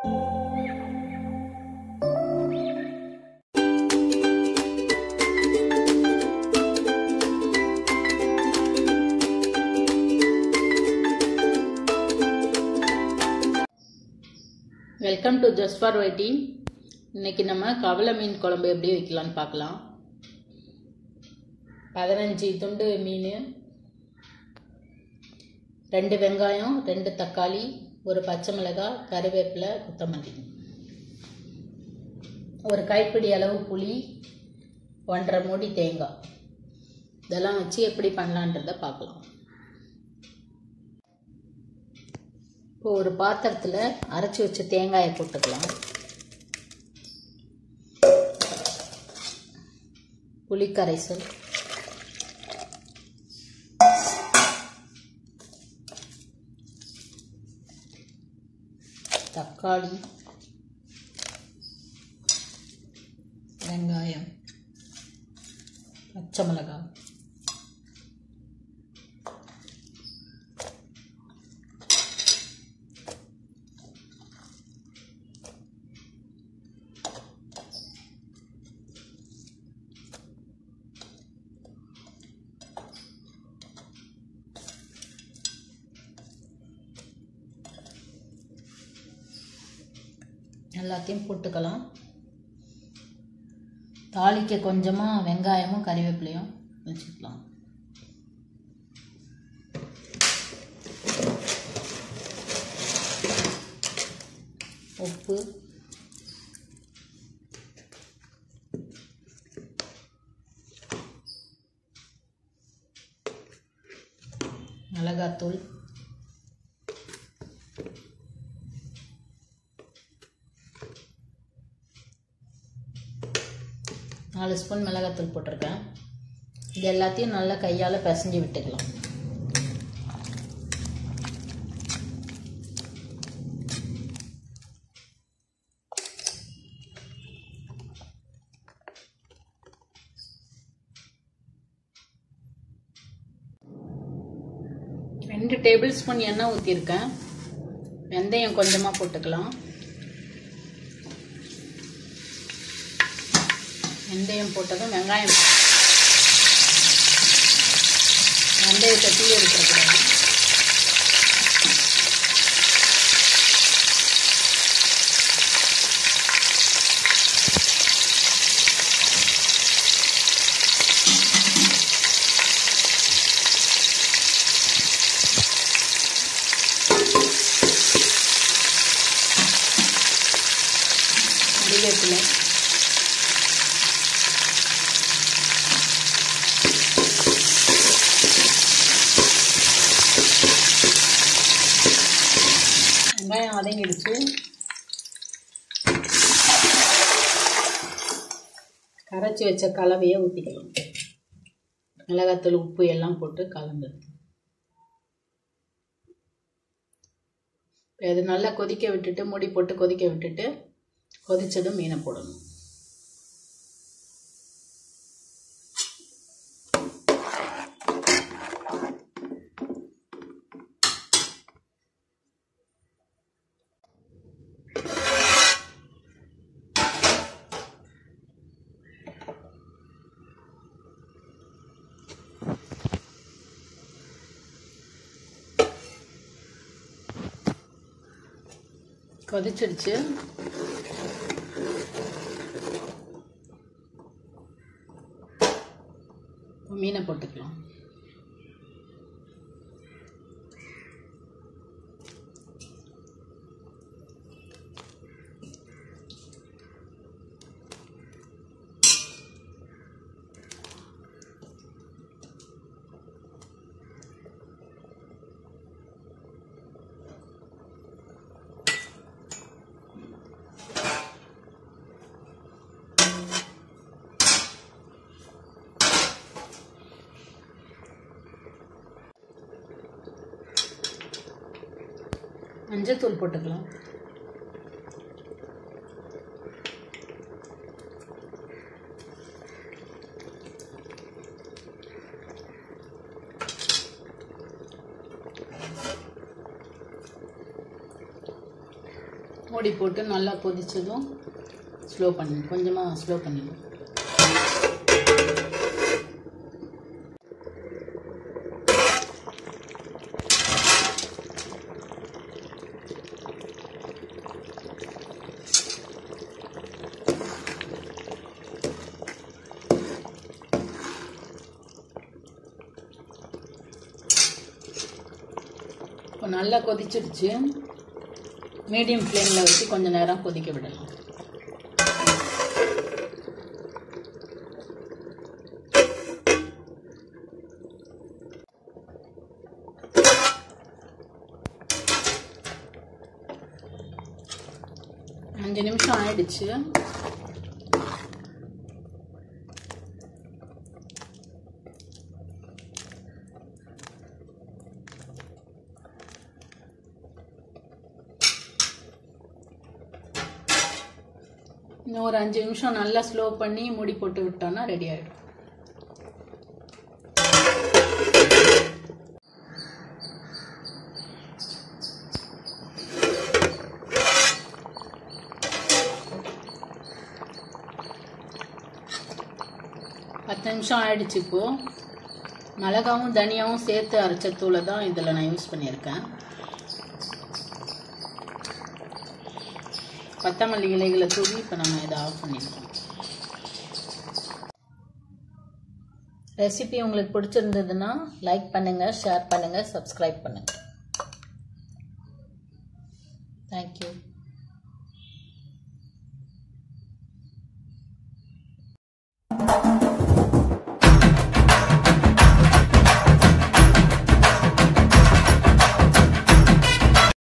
welcome to just for waiting இன்னைக்கு நம்ம கவலை மீன் குழம்பு எப்படி வைக்கலாம்னு பார்க்கலாம் பதினஞ்சு துண்டு மீன் ரெண்டு வெங்காயம் ரெண்டு தக்காளி ஒரு பச்சை மிளகாய் கருவேப்பிலை கொத்தமல்லி ஒரு கைப்பிடி அளவு புளி ஒன்றரை மூடி தேங்காய் இதெல்லாம் வச்சு எப்படி பண்ணலான்றதை பார்க்கலாம் இப்போ ஒரு பாத்திரத்தில் அரைச்சி வச்ச தேங்காயை போட்டுக்கலாம் புளிக்கரைசல் தக்காளி வெங்காயம் பச்சை மிளகாய் எல்லாத்தையும் போட்டுக்கலாம் தாளிக்க கொஞ்சமாக வெங்காயமும் கறிவேப்பிலையும் வச்சுக்கலாம் உப்பு மிளகாத்தூள் நாலு ஸ்பூன் மிளகாத்தூள் போட்டிருக்கேன் இது எல்லாத்தையும் நல்லா கையால் பிசைஞ்சு விட்டுக்கலாம் ரெண்டு டேபிள் ஸ்பூன் எண்ணெய் ஊற்றிருக்கேன் வெந்தயம் கொஞ்சமாக போட்டுக்கலாம் வெந்தயம் போட்டதும் வெங்காயம் வெந்தயத்தை தீ எடுத்துக்கூடாது கறிவேப்பிலை வெங்காயம் வதங்கிடுச்சு கரைச்சி வச்ச கலவையை ஊற்றிக்கலாம் மிளகாத்தூள் உப்பு எல்லாம் போட்டு கலந்து அது நல்லா கொதிக்க விட்டுட்டு மூடி போட்டு கொதிக்க விட்டுட்டு கொதிச்சதும் மீனை போடணும் கொதிச்சிடுச்சு மீனை போட்டுக்கலாம் மஞ்சத்தூள் போட்டுக்கலாம் மூடி போட்டு நல்லா கொதிச்சதும் ஸ்லோ பண்ணி கொஞ்சமாக ஸ்லோ பண்ணிடும் இப்போ நல்லா கொதிச்சிருச்சு மீடியம் ஃப்ளேமில் வச்சு கொஞ்ச நேரம் கொதிக்க விடலாம் அஞ்சு நிமிஷம் ஆயிடுச்சு இன்னும் ஒரு அஞ்சு நிமிஷம் நல்லா ஸ்லோ பண்ணி மூடி போட்டு விட்டோம்னா ரெடி ஆகிடும் பத்து நிமிஷம் ஆயிடுச்சு இப்போது மிளகாவும் தனியாவும் சேர்த்து அரைச்ச தூளை தான் இதில் நான் யூஸ் பண்ணியிருக்கேன் கொத்தமல்லி இலைகளை தூவி இப்போ நம்ம இதை ஆஃப் பண்ணிடலாம் ரெசிபி உங்களுக்கு பிடிச்சிருந்ததுன்னா லைக் பண்ணுங்கள் ஷேர் பண்ணுங்கள் சப்ஸ்கிரைப் பண்ணுங்கள் தேங்க்யூ